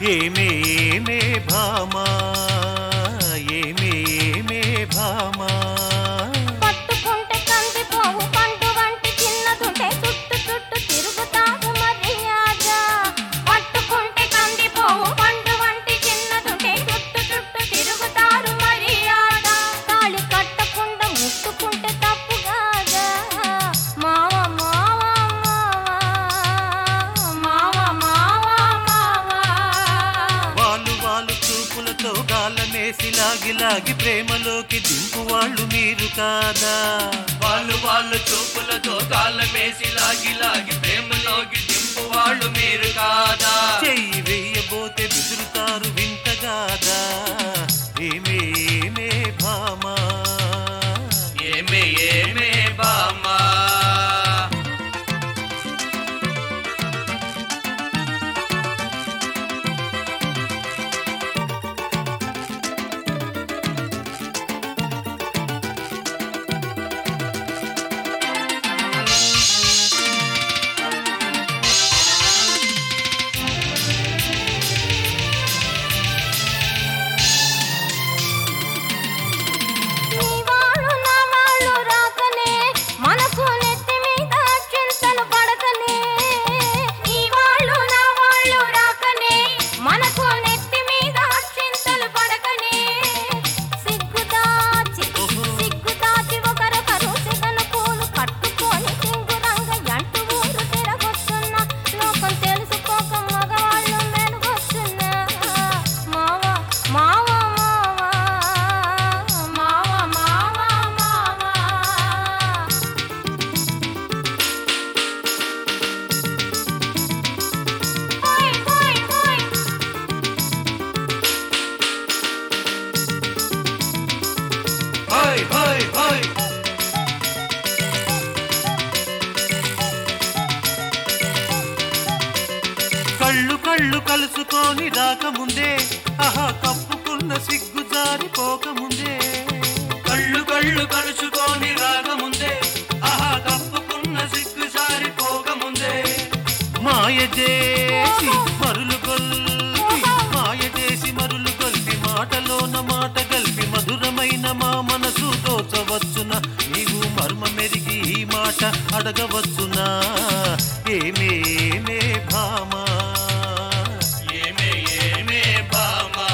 ఏమే ఏమే భామా ఏమే ఏమే భామా పట్టుకుంటే కందిపోవు పండు వంటి చిన్నదుంటే చుట్టు చుట్టు తిరుగుతావు మర్యాద పట్టుకుంటే కందిపోవు పండు వంటి చిన్నదుంటే చుట్టు చుట్టు తిరుగుతారు మర్యాద తాళి కట్టకుండా ముట్టుకుంటే తప్పు కాదా మావ మావ మావ మావ మావ వాళ్ళు వాళ్ళు చూపులతో గాలమేసి లాగి లాగి ప్రేమలోకి దింపు వాళ్ళు మీరు కాదా వాళ్ళు వాళ్ళు చూపులతో కాళ్ళమేసి లాగి లాగి ప్రేమలోకి దింపు వాళ్ళు మీరు కాదా చెయ్యి వేయబోతే బెదురుతారు వింతగాదా ఏమే ఏమే భామా ఏమే ఏమే బామా నీ వాళ్ళు నా వాళ్ళు రాకనే మనకు నెత్తి మీద చింతలు పడకనే నీ వాళ్ళు నా వాళ్ళు రాకనే మనకు నెత్తి మీద చింతలు పడకనే సిగ్గుదాచి సిగ్గుదాచి ఒకరొకరు సిగను పూలు కట్టుకొని సింగురంగ ఎంటు ఊరు తిరగొస్తున్నా లోకం తెలుసుకోక మగవాళ్ళు మెరుగొస్తున్నా మావ మావ మావ మావ మావ మావ హోయ్ హోయ్ హోయ్ హోయ్ హోయ్ హోయ్ కళ్ళు కళ్ళు కలుసుకొని రాకముందే ఆహా కప్పుకున్న సిగ్గు జారిపోకముందే కళ్ళు కళ్ళు కలుసుకొని రాకముందే ఆహా కప్పుకున్న సిగ్గు సారిపోకముందే మాయ చేసి మరులు గొల్పి మాయ చేసి మరులు గొల్పి మాటలోన మాట గల్పి మధురమైన మా మనసు దోచవచ్చున నీవు మర్మ మెరిగి ఈ మాట అడగవచ్చునా ఏమేమే భామా ఏమే ఏమే బామా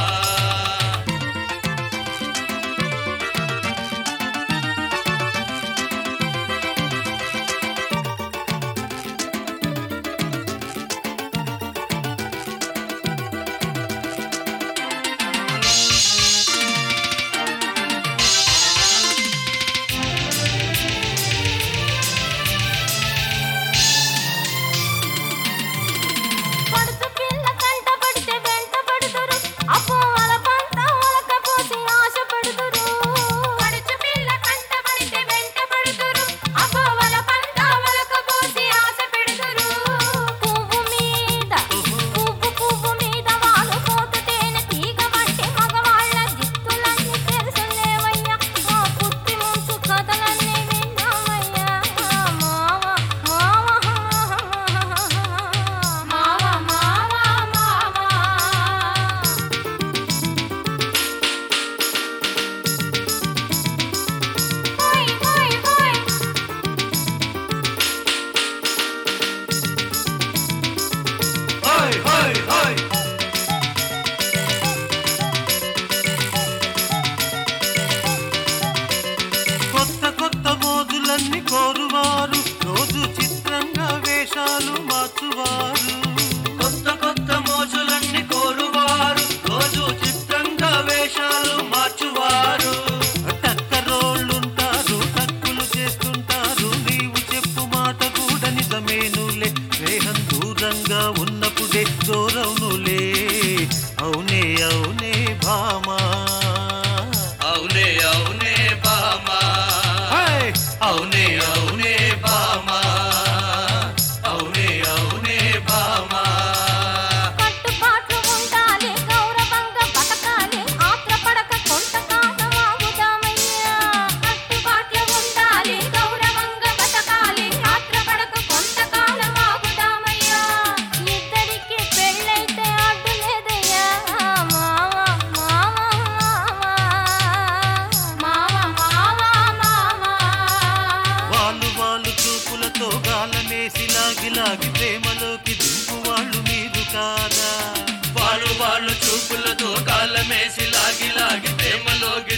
పడుచు పిల్ల కంట పడితే వెంట పడుతురు అప్పు వాళ్ళ పంట వాళ్ళక పోసి ఆశ పడుతురు పడుచు పిల్ల కంట పడితే వెంట పడుతురు అప్పు వాళ్ళ పంట వాళ్ళక పోసి ఆశ పెడుతురు పువ్వు మీద పువ్వు పువ్వు మీద వాళ్ళు పోతు తేనె తీగ వంటి మగవాళ్ళ దిక్కులన్నీ తెలుసులేవయ్యా మా పుట్టి ముంచు కథలన్నీ విన్నామయ్యా మావ మావ మావ మావ మావ హోయ్ హోయ్ హోయ్ హోయ్ హోయ్ హోయ్ కొత్త కొత్త మోజులన్నీ కోరువారు రోజు చిత్రంగా వేషాలు మార్చువారు కొత్త కొత్త మోజులన్నీ కోరువారు రోజు చిత్రంగా వేషాలు మార్చువారు టక్కరోళ్ళుంటారు టక్కులు చేస్తుంటారు నీవు చెప్పు మాట కూడా నిజమేనులే స్నేహం దూరంగా ఉన్నప్పుడే దూరవునులే అవునే అవునే భామా అవునే అవునే బామా హాయ్! అవునే అవునే బామా అవునే అవునే బామా కట్టుబాట్లు ఉండాలి గౌరవంగా బతకాలి ఆత్రపడక కొంతకాలం ఆగుదామయ్యా కట్టుబాట్లు ఉండాలి గౌరవంగా బతకాలి ఆత్రపడక కొంతకాలం ఆగుదామయ్యా ఇద్దరికి పెళ్ళైతే వేసి లాగి లాగి ప్రేమలోకి దింపు వాళ్ళు మీరు కాదా వాళ్ళు వాళ్ళు చూపులతో కాళ్ళమేసి లాగి లాగి ప్రేమలోకి